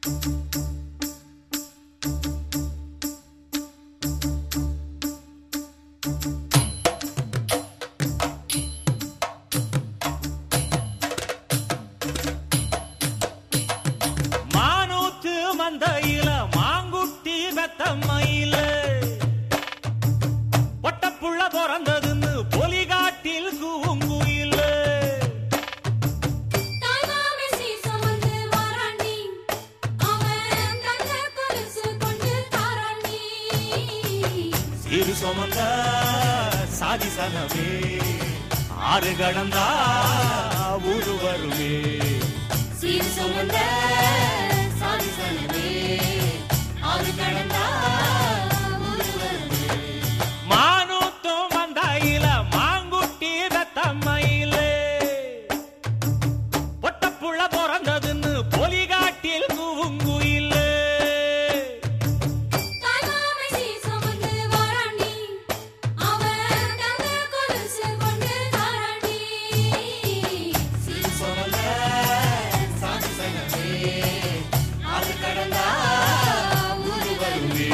மானூத்து மந்தையில மாங்குட்டி வெத்தம்மையில ஒட்டப்புள்ள பிறந்ததுன்னு பொலிகாட்டில் கூங்குயில தாய்மாமே சீசமந்து வாராண்டி அவன் தங்க கொலுசு கொண்டு தாராண்டி சிறு சுமந்த சாதி சனவே ஆறு கடந்தா ஊரு வருவே சீர் சுமந்த சாதி சனவே ஆறு கடந்தா ஊரு வருவே மானூத்தும் மந்தையில மாங்குட்டி வெத்தம்மையில ஒட்டப்புள்ள பிறந்ததுன்னு பொலிகாட்டில் கூங்குயில தாய்மாமே சீசமந்து வாராண்டி அவன் தங்க கொலுசு கொண்டு தாராண்டி சீர் சுமந்த சாதி சனவே ஆறு கடந்தா ஊரு வருவே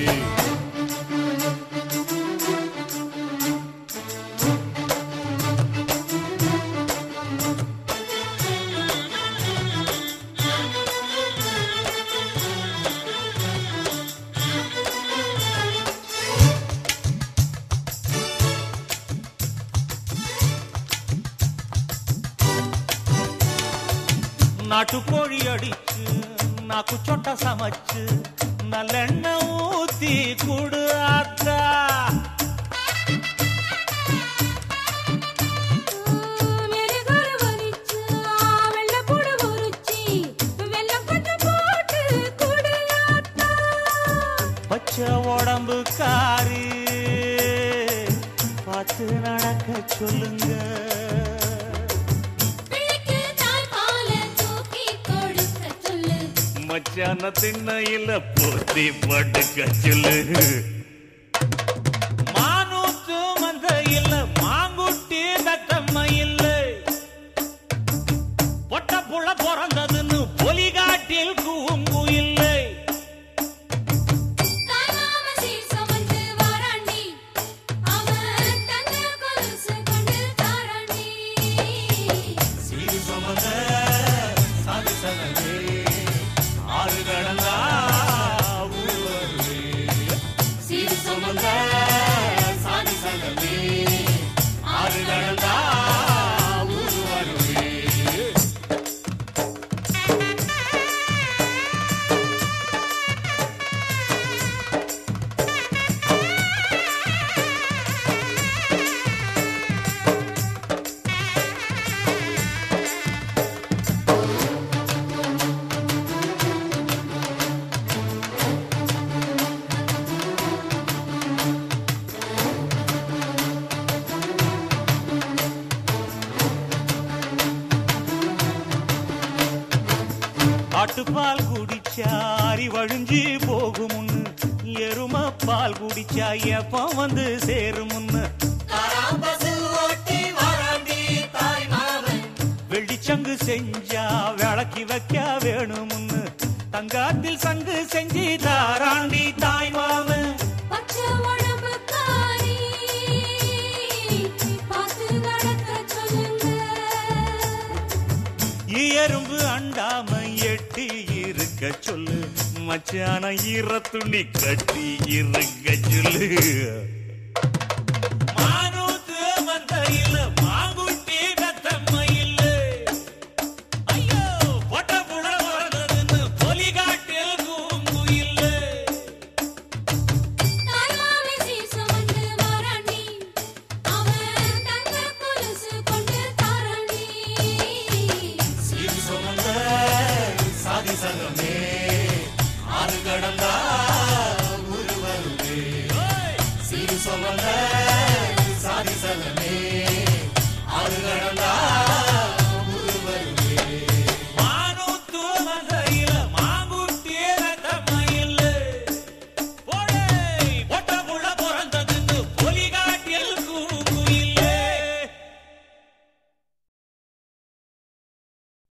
நாட்டுக்கோழி அடிச்சு நாக்கு சொட்ட சமைச்சு நல்லெண்ணெய் ஊத்தி குடு ஆத்தா மெருகொரு வலிச்சு வெள்ளப்பூடு உரிச்சி வெள்ளம் கொஞ்சம் போட்டு குடு ஆத்தா பச்சை உடம்பு காரி பார்த்து நடக்க சொல்லுங்க பிள்ளைக்கு தாய்ப்பால தூக்கி கொடுக்க சொல்லு மச்சான திண்ணையில போத்தி படுக்க சொல்லு மானூத்து மந்தையில் மாங்குட்டி தத்தம்மை இல்லை பொட்ட புள்ள பிறந்ததுன்னு பொலிகாட்டில் கூங்கு இல்லை தாய்மாம சீர் சுமந்து வாராண்டி அவன் தங்க கொலுசு கொண்டு தாராண்டி சீர் சுமந்த சாதி சனவே ஆறு கடந்தா ஊர் வருவே. சீர் சுமந்த சாதி சனவே ஆறு கடந்தா ஊர் வருவே. ஆட்டுப்பால் குடிச்சா அரி வழிஞ்சி போகுமுன்னு எரும பால் குடிச்சா எப்ப வந்து சேருமுன்னு வெள்ளிச்சங்கு செஞ்சா விளக்கி வைக்க வேணுமுன்னு தங்காத்தில் சங்கு செஞ்சு தாராண்டி தாய் மாமன் பச்சை உடம்பு காரி பார்த்து நடக்க சொல்லுங்க எறும்பு அண்டாம எட்டி இருக்க சொல்லு மச்சான ஈர துணி கட்டி இருக்க சொல்லு